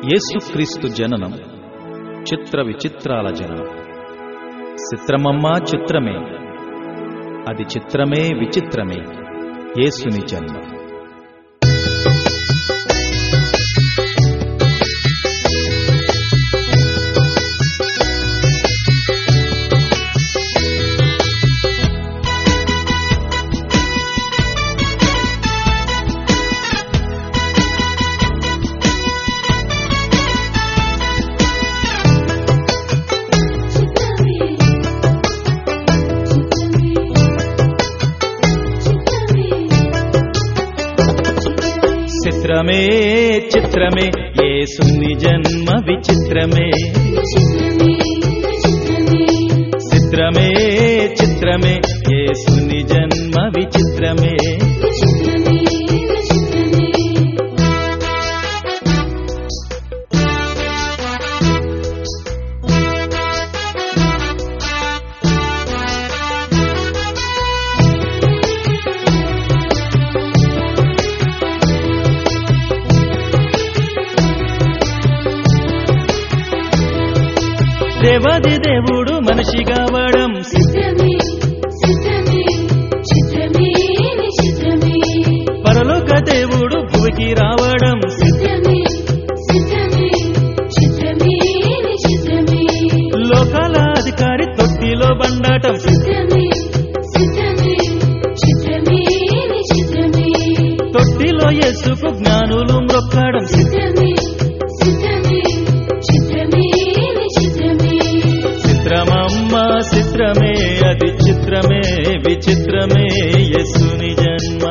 యేసుక్రీస్తు జననం చిత్ర విచిత్రాల జననం చిత్రమమ్మా చిత్రమే అది చిత్రమే విచిత్రమే యేసుని జన్మ చిత్రమే చిత్రమే యేసుని జన్మ విచిత్రమే చిత్రమే చిత్రమే యేసుని జన్మ విచిత్రమే దేవాది దేవుడు మనిషి కావడం పరలోక దేవుడు భూమికి రావడం లోకాల అధికారి తొట్టిలో బండాటం తొట్టిలో యేసుకు జ్ఞానులు మ్రొక్కడం చిత్రమమ్మ చిత్రమే అది చిత్రమే విచిత్రమే యస్సుని జన్మ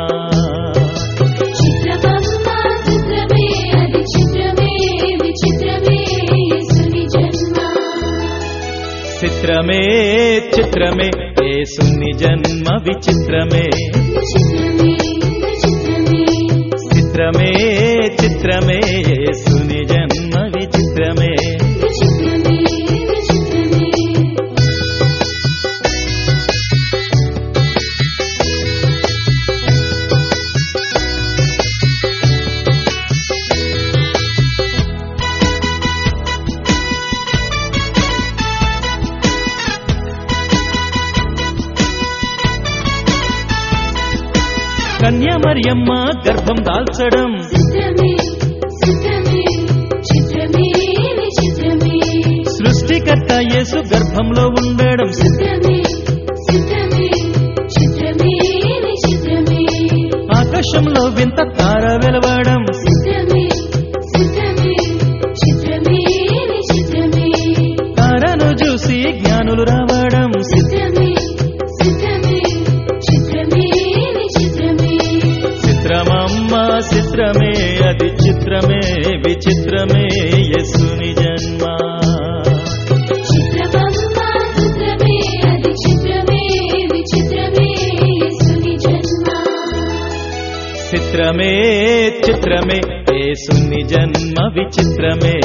చిత్రమే చిత్రమే యేసుని జన్మ విచిత్రమే చిత్రమే చిత్రమే యేసుని జన్మ విచిత్రమే కన్యామరియమ్మ గర్భం దాల్చడం సృష్టికర్త యేసు గర్భంలో ఉండడం ఆకాశంలో వింత తార వెలవడం తారను చూసి జ్ఞానులు రావడం చిత్రమమ్మ చిత్రమే అది చిత్రమే విచిత్రమే యస్సుని జన్మ చిత్రమే చిత్రమే యేసుని జన్మ విచిత్రమే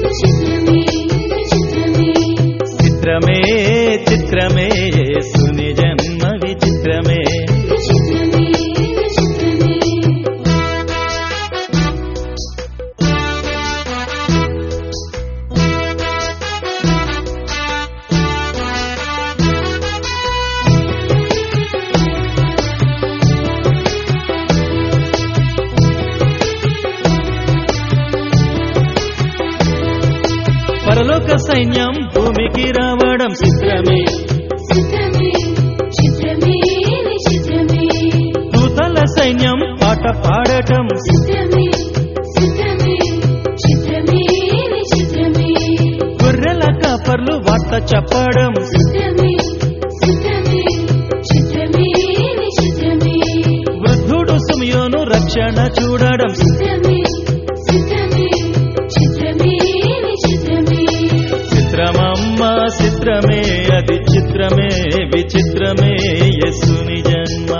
చిత్రమే చిత్రమే యేసుని జన్మ విచిత్రమే పరలోక సైన్యం భూమికి రావడం చిత్రమే దూతల సైన్యం పాట పాడటం గొర్రెల కాపర్లు వార్త చెప్పడం వృద్ధుడు సుమయోను రక్షణ చూడడం చిత్రమమ్మ చిత్రమే అది చిత్రమే విచిత్రమే యస్సుని జన్మ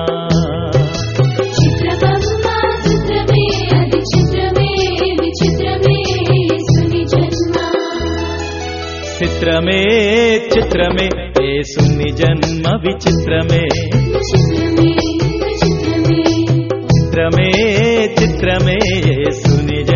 చిత్రమే చిత్రమే యేసుని జన్మ విచిత్రమే చిత్రమే చిత్రమే యేసుని